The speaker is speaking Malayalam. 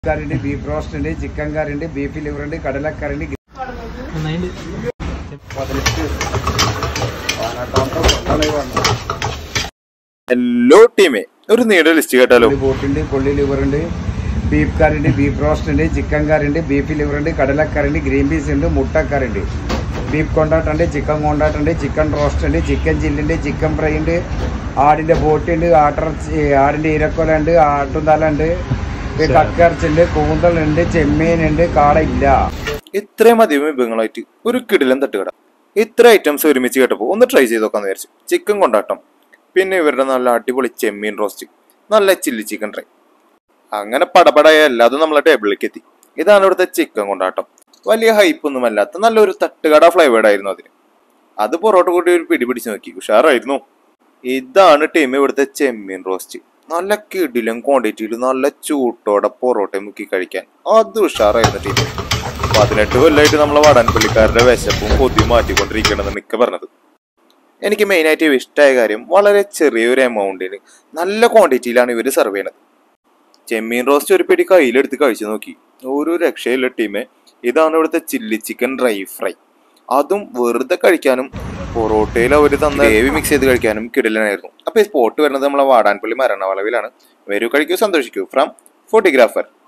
കറിയുണ്ട് ബീഫ് റോസ്റ്റ് ഉണ്ട് ചിക്കൻ കറി ഉണ്ട് ബീഫ് ലിവർ ഉണ്ട് കടലക്കറി ഉണ്ട് പതിനെട്ട് ഹലോ ടീമേ ഒരു നീണ്ട ലിസ്റ്റ് കേട്ടാലോ ബോട്ടുണ്ട് കൊള്ളി ലിവർ ഉണ്ട് ബീഫ് കറി ഉണ്ട് ബീഫ് റോസ്റ്റ് ഉണ്ട് ചിക്കൻ കറി ഉണ്ട് ബീഫ് ലിവർ ഉണ്ട് കടലക്കറി ഉണ്ട് ഗ്രീൻ പീസ് ഉണ്ട് മുട്ടക്കറി ഉണ്ട് ബീഫ് കൊണ്ടാട്ടുണ്ട് ചിക്കൻ കൊണ്ടാട്ടുണ്ട് ചിക്കൻ റോസ്റ്റ് ഉണ്ട് ചിക്കൻ ചില്ലുണ്ട് ചിക്കൻ ഫ്രൈ ഉണ്ട് ആടിൻ്റെ ബോട്ടുണ്ട് ആട്ടിറച്ചി ആടിൻ്റെ ഇരക്കൊല ഉണ്ട് ആട്ടുംതല ഉണ്ട് കക്കിറച്ചി ഉണ്ട് കൂന്തലുണ്ട് ചെമ്മീനുണ്ട് കാട ഇല്ല ഇത്രയും അധികം വിഭവങ്ങളായിട്ട് ഒരു കിടിലൻ തട്ടുകട ഇത്ര ഐറ്റംസ് ഒരുമിച്ച് കേട്ടപ്പോൾ ഒന്ന് ട്രൈ ചെയ്ത് നോക്കാന്ന് വിചാരിച്ചു ചിക്കൻ കൊണ്ടാട്ടം പിന്നെ ഇവരുടെ നല്ല അടിപൊളി ചെമ്മീൻ റോസ്റ്റ് നല്ല ചില്ലി ചിക്കൻ ഫ്രൈ അങ്ങനെ പടപടയ എല്ലാതും നമ്മളെ ടേബിളിലേക്ക് എത്തി ഇതാണ് ഇവിടുത്തെ ചിക്കൻ കൊണ്ടാട്ടം വലിയ ഹൈപ്പ് ഒന്നും അല്ലാത്ത നല്ലൊരു തട്ടുകട ഫ്ലേവേർഡ് ആയിരുന്നു അതിന് അത് പൊറോട്ട കൂട്ടി ഒരു പിടി പിടിച്ച് നോക്കി ഉഷാറായിരുന്നു ഇതാണ് ടീം ഇവിടുത്തെ ചെമ്മീൻ റോസ്റ്റ് നല്ല കിടിലും ക്വാണ്ടിറ്റിയിൽ നല്ല ചൂട്ടോടെ പൊറോട്ട മുക്കി കഴിക്കാൻ അത് ഉഷാറായിരുന്നു ടീം പതിനെട്ട് കൊല്ലമായിട്ട് നമ്മളെ വടാൻപള്ളിക്കാരുടെ വിശപ്പും കൊതിയും മാറ്റിക്കൊണ്ടിരിക്കണമെന്ന് മിക്ക പറഞ്ഞത് എനിക്ക് മെയിനായിട്ട് ഇഷ്ടമായ കാര്യം വളരെ ചെറിയൊരു എമൗണ്ടിന് നല്ല ക്വാണ്ടിറ്റിയിലാണ് ഇവർ സെർവ് ചെയ്യണത് ചെമ്മീൻ റോസ്റ്റ് ഒരു പിടി കയ്യിലെടുത്ത് കഴിച്ചു നോക്കി ഒരു രക്ഷയില്ല ടീമെ ഇതാണ് ഇവിടുത്തെ ചില്ലി ചിക്കൻ ഡ്രൈ ഫ്രൈ അതും വെറുതെ കഴിക്കാനും പൊറോട്ടയിൽ അവർ തന്ന ഗ്രേവി മിക്സ് ചെയ്ത് കഴിക്കാനും കിടലനായിരുന്നു അപ്പൊ ഈ സ്പോട്ട് വരുന്നത് നമ്മളെ വാടാൻപള്ളി മരണവളവിലാണ് വരൂ കഴിക്കൂ സന്തോഷിക്കൂ ഫ്രം ഫോട്ടോഗ്രാഫർ